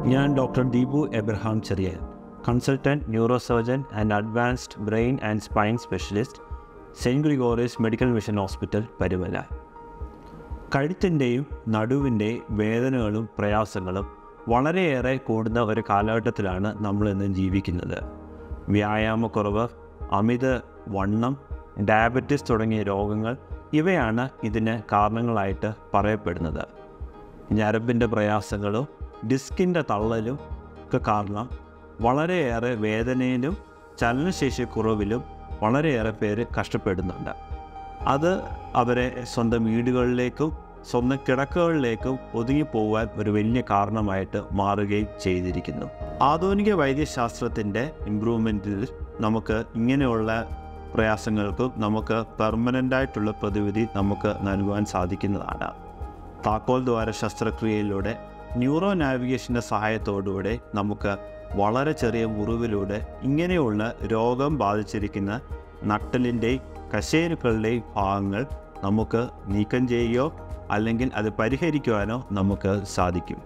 ഞാൻ doctor Deepu Abraham Cherian consultant neuro surgeon and advanced brain and spine specialist saint Gregorios medical mission hospital Parumala കഴുത്തിൻ്റെയും നടുവിൻ്റെയും വേദനകളും പ്രയാസങ്ങളും വളരെയേറെ കൂടുന്ന ഒരു കാലഘട്ടത്തിലാണ് നമ്മൾ ഇന്ന് ജീവിക്കുന്നത് വ്യായാമക്കുറവ് അമിത വണ്ണം ഡയബറ്റിസ് തുടങ്ങിയ രോഗങ്ങൾ ഇവയാണ് ഇതിന് കാരണങ്ങളായിട്ട് പറയപ്പെടുന്നത് ഞരമ്പിൻ്റെ പ്രയാസങ്ങളും ഡിസ്കിൻ്റെ തള്ളലും ഒക്കെ കാരണം വളരെയേറെ വേദനയിലും ചലനശേഷി കുറവിലും വളരെയേറെ പേര് കഷ്ടപ്പെടുന്നുണ്ട് അത് അവരെ സ്വന്തം വീടുകളിലേക്കും സ്വന്തം കിടക്കകളിലേക്കും ഒതുങ്ങിപ്പോവാൻ ഒരു വലിയ കാരണമായിട്ട് മാറുകയും ചെയ്തിരിക്കുന്നു ആധുനിക വൈദ്യശാസ്ത്രത്തിൻ്റെ ഇമ്പ്രൂവ്മെൻറ്റിൽ നമുക്ക് ഇങ്ങനെയുള്ള പ്രയാസങ്ങൾക്കും നമുക്ക് പെർമനൻ്റ് ആയിട്ടുള്ള പ്രതിവിധി നമുക്ക് നൽകുവാൻ സാധിക്കുന്നതാണ് താക്കോൽ ദ്വാര ശസ്ത്രക്രിയയിലൂടെ ന്യൂറോ നാവിഗേഷൻ്റെ സഹായത്തോടുകൂടെ നമുക്ക് വളരെ ചെറിയ മുറിവിലൂടെ ഇങ്ങനെയുള്ള രോഗം ബാധിച്ചിരിക്കുന്ന നട്ടലിൻ്റെയും കശേരുക്കളുടെയും ഭാഗങ്ങൾ നമുക്ക് നീക്കം ചെയ്യുകയോ അല്ലെങ്കിൽ അത് പരിഹരിക്കുവാനോ നമുക്ക് സാധിക്കും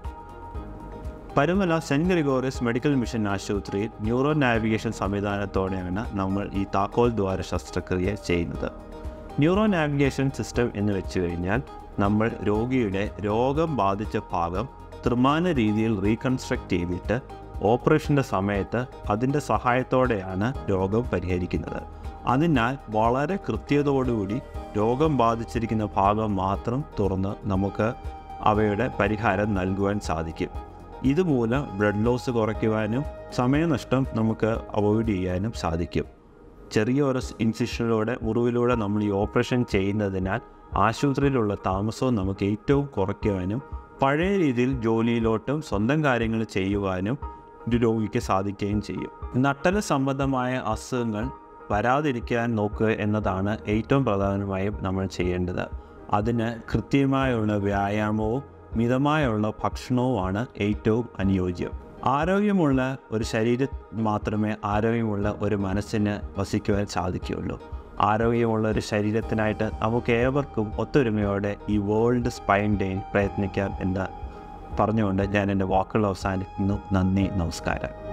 Parumala saint Gregorios medical mission ആശുപത്രിയിൽ ന്യൂറോ നാവിഗേഷൻ സംവിധാനത്തോടെയാണ് നമ്മൾ ഈ താക്കോൽ ദ്വാര ശസ്ത്രക്രിയ ചെയ്യുന്നത് ന്യൂറോ നാവിഗേഷൻ സിസ്റ്റം എന്ന് വെച്ച് കഴിഞ്ഞാൽ നമ്മൾ രോഗിയുടെ രോഗം ബാധിച്ച ഭാഗം ത്രിമാന രീതിയിൽ റീകൺസ്ട്രക്റ്റ് ചെയ്തിട്ട് ഓപ്പറേഷൻ്റെ സമയത്ത് അതിൻ്റെ സഹായത്തോടെയാണ് രോഗം പരിഹരിക്കുന്നത് അതിനാൽ വളരെ കൃത്യതയോടുകൂടി രോഗം ബാധിച്ചിരിക്കുന്ന ഭാഗം മാത്രം തുറന്ന് നമുക്ക് അവയുടെ പരിഹാരം നൽകുവാൻ സാധിക്കും ഇതുമൂലം ബ്ലഡ് ലോസ് കുറയ്ക്കുവാനും സമയനഷ്ടം നമുക്ക് അവോയ്ഡ് ചെയ്യാനും സാധിക്കും ചെറിയ ഒരു ഇൻസിഷനിലൂടെ മുറിവിലൂടെ നമ്മൾ ഈ ഓപ്പറേഷൻ ചെയ്യുന്നതിനാൽ ആശുപത്രിയിലുള്ള താമസവും നമുക്ക് ഏറ്റവും കുറയ്ക്കുവാനും പഴയ രീതിയിൽ ജോലിയിലോട്ടും സ്വന്തം കാര്യങ്ങൾ ചെയ്യുവാനും ഒരു രോഗിക്ക് സാധിക്കുകയും ചെയ്യും നട്ടല് സംബന്ധമായ അസുഖങ്ങൾ വരാതിരിക്കാൻ നോക്കുക എന്നതാണ് ഏറ്റവും പ്രധാനമായും നമ്മൾ ചെയ്യേണ്ടത് അതിന് കൃത്യമായുള്ള വ്യായാമവും മിതമായുള്ള ഭക്ഷണവുമാണ് ഏറ്റവും അനുയോജ്യം ആരോഗ്യമുള്ള ഒരു ശരീരം മാത്രമേ ആരോഗ്യമുള്ള ഒരു മനസ്സിന് വസിക്കുവാൻ സാധിക്കുകയുള്ളൂ ആരോഗ്യമുള്ള ഒരു ശരീരത്തിനായിട്ട് നമുക്ക് ഏവർക്കും ഒത്തൊരുമയോടെ ഈ വേൾഡ് സ്പൈൻ ഡേയിൽ പ്രയത്നിക്കാം എന്ന് പറഞ്ഞുകൊണ്ട് ഞാൻ എൻ്റെ വാക്കുകൾ അവസാനിക്കുന്നു നന്ദി നമസ്കാരം